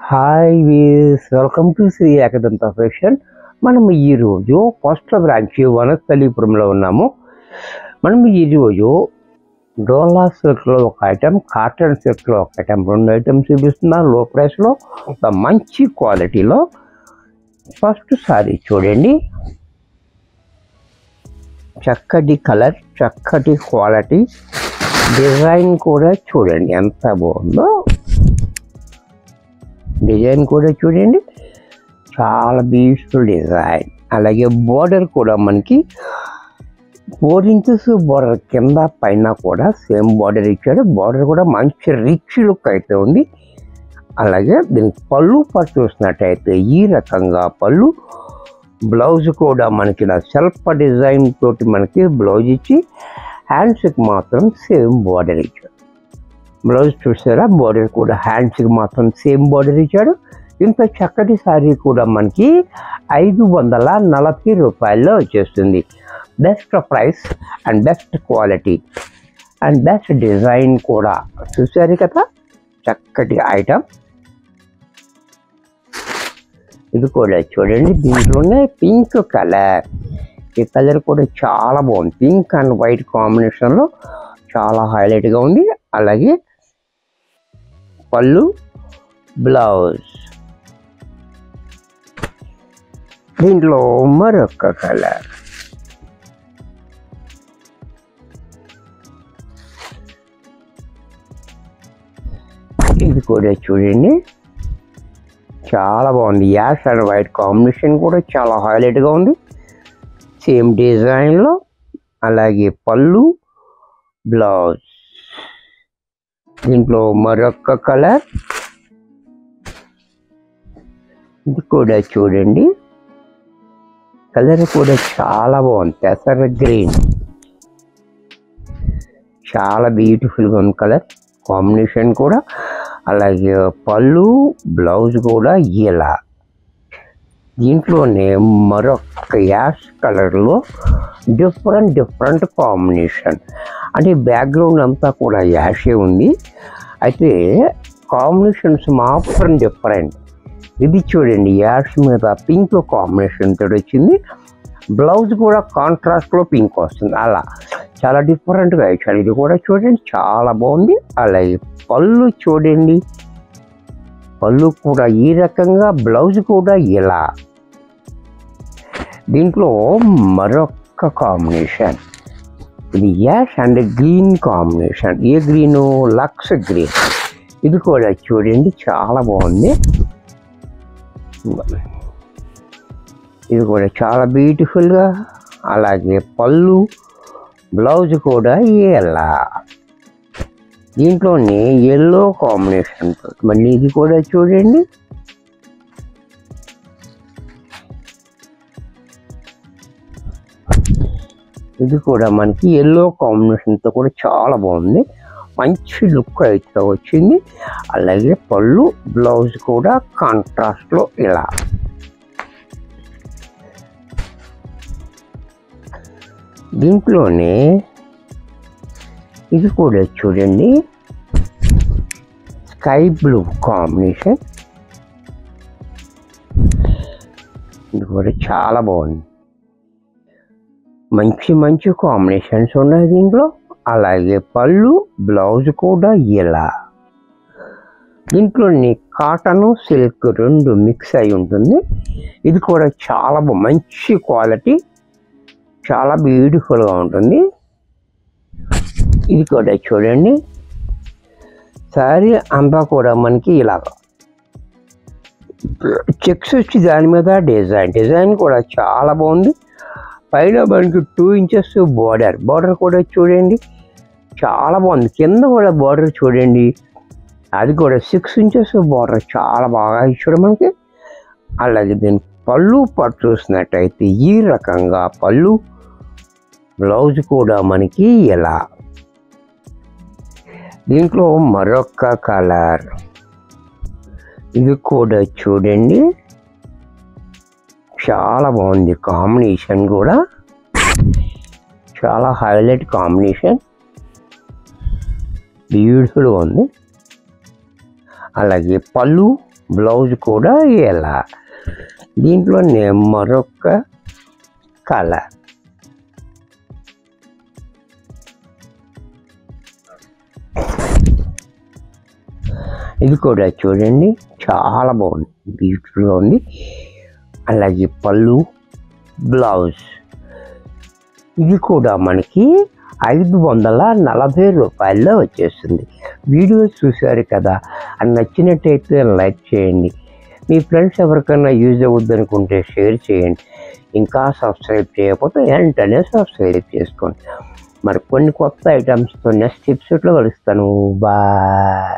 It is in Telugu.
హాయ్ వీస్ welcome to Shri Ekadanta fashion మనం ఈరోజు ఫస్ట్ బ్రాంచ్ వనస్థలీపురంలో ఉన్నాము మనం ఈరోజు డోలా సిల్క్లో ఒక ఐటెం కాటన్ సిల్క్లో ఒక ఐటెం రెండు ఐటమ్స్ చూపిస్తున్నాం లో ప్రైస్లో ఒక మంచి క్వాలిటీలో ఫస్ట్ సారీ చూడండి చక్కటి కలర్ చక్కటి క్వాలిటీ డిజైన్ కూడా చూడండి ఎంత బాగుందో డిజైన్ కూడా చూడండి చాలా బ్యూటిఫుల్ డిజైన్ అలాగే బోర్డర్ కూడా మనకి ఫోర్ ఇంచెస్ బోర్డర్ కింద పైన కూడా సేమ్ బోర్డర్ ఇచ్చాడు బోర్డర్ కూడా మంచి రిచ్ లుక్ అయితే ఉంది అలాగే దీనికి పళ్ళు పట్టు చూసినట్టయితే ఈ రకంగా పళ్ళు బ్లౌజ్ కూడా మనకి ఇలా సెల్ఫ్ డిజైన్ తోటి మనకి బ్లౌజ్ ఇచ్చి హ్యాండ్స్కి మాత్రం సేమ్ బోర్డర్ ఇచ్చాడు బ్లౌజ్ చూసారా బోర్డర్ కూడా హ్యాండ్స్కి మాత్రం సేమ్ బోర్డర్ ఇచ్చాడు ఇంత చక్కటి శారీ కూడా మనకి ఐదు వందల నలభై రూపాయల్లో వచ్చేస్తుంది best price and best quality and best design కూడా చూసారు కదా చక్కటి ఐటమ్ ఇది కూడా చూడండి దీంట్లోనే పింక్ కలర్ ఈ కలర్ కూడా చాలా బాగుంది పింక్ అండ్ వైట్ కాంబినేషన్లో చాలా హైలైట్గా ఉంది అలాగే పళ్ళు బ్లౌజ్ దీంట్లో మరొక కలర్ ఇది కూడా చూడండి చాలా బాగుంది యాష్ అండ్ వైట్ కాంబినేషన్ కూడా చాలా హైలైట్గా ఉంది సేమ్ డిజైన్లో అలాగే పళ్ళు బ్లౌజ్ దీంట్లో మరొక కలర్ ఇది కూడా చూడండి కలర్ కూడా చాలా బాగుంది పెసర గ్రీన్ చాలా బ్యూటిఫుల్గా ఉంది కలర్ కాంబినేషన్ కూడా అలాగే పళ్ళు బ్లౌజ్ కూడా ఇలా దీంట్లోనే మరొక యాష్ కలర్లో డిఫరెంట్ డిఫరెంట్ కాంబినేషన్ అంటే బ్యాక్గ్రౌండ్ అంతా కూడా యాషే ఉంది అయితే కాంబినేషన్స్ మాత్రం డిఫరెంట్ ఇది చూడండి యాష్ మీద పింక్ కాంబినేషన్ తోటి వచ్చింది బ్లౌజ్ కూడా కాంట్రాస్ట్లో పింక్ వస్తుంది అలా చాలా డిఫరెంట్గా ఇచ్చాడు ఇది కూడా చూడండి చాలా బాగుంది అలాగే పళ్ళు చూడండి పళ్ళు కూడా ఈ రకంగా బ్లౌజ్ కూడా ఇలా దీంట్లో మరొక కాంబినేషన్ ఇది యాష్ అండ్ గ్రీన్ కాంబినేషన్ ఏ గ్రీను లక్స్ గ్రీన్ ఇది కూడా చూడండి చాలా బాగుంది ఇది కూడా చాలా బ్యూటిఫుల్గా అలాగే పళ్ళు బ్లౌజ్ కూడా ఎలా దీంట్లోనే ఎల్లో కాంబినేషన్ మళ్ళీ ఇది కూడా చూడండి ఇది కూడా మనకి ఎల్లో కాంబినేషన్తో కూడా చాలా బాగుంది మంచి లుక్ అయితే వచ్చింది అలాగే పళ్ళు బ్లౌజ్ కూడా కాంట్రాస్ట్లో ఇలా దీంట్లోనే ఇది కూడా చూడండి స్కై బ్లూ కాంబినేషన్ ఇది కూడా చాలా బాగుంది మంచి మంచి కాంబినేషన్స్ ఉన్నాయి దీంట్లో అలాగే పళ్ళు బ్లౌజ్ కూడా ఇలా దీంట్లోని కాటన్ సిల్క్ రెండు మిక్స్ అయి ఉంటుంది ఇది కూడా చాలా బా- మంచి క్వాలిటీ చాలా బ్యూటిఫుల్గా ఉంటుంది ఇది కూడా చూడండి శారీ అంతా కూడా మనకి ఇలాగ చెక్స్ వచ్చి దాని మీద డిజైన్ డిజైన్ కూడా చాలా బాగుంది పైన మనకి టూ ఇంచెస్ బార్డర్ బార్డర్ కూడా చూడండి చాలా బాగుంది కింద కూడా బార్డర్ చూడండి అది కూడా సిక్స్ ఇంచెస్ బార్డర్ చాలా బాగా ఇచ్చాడు మనకి అలాగే దీని పళ్ళు పట్టు చూసినట్టయితే ఈ రకంగా పళ్ళు బ్లౌజ్ కూడా మనకి ఇలా దీంట్లో మరొక కలర్ ఇది కూడా చూడండి చాలా బాగుంది కాంబినేషన్ కూడా చాలా హైలైట్ కాంబినేషన్ బ్యూటిఫుల్గా ఉంది అలాగే పళ్ళు బ్లౌజ్ కూడా ఇలా దీంట్లో నేను మరొక కలర్ ఇది కూడా చూడండి చాలా బాగుంది బ్యూటిఫుల్గా ఉంది అలాగే పళ్ళు బ్లౌజ్ ఇది కూడా మనకి ఐదు వందల నలభై రూపాయల్లో వచ్చేస్తుంది వీడియో చూశారు కదా అది నచ్చినట్టయితే లైక్ చేయండి మీ ఫ్రెండ్స్ ఎవరికైనా యూజ్ అవుద్ది అనుకుంటే షేర్ చేయండి ఇంకా సబ్స్క్రైబ్ చేయకపోతే వెంటనే సబ్స్క్రైబ్ చేసుకోండి మరి కొన్ని కొత్త ఐటమ్స్తో నెక్స్ట్ ఎపిసోడ్లో కలుస్తాను బాయ్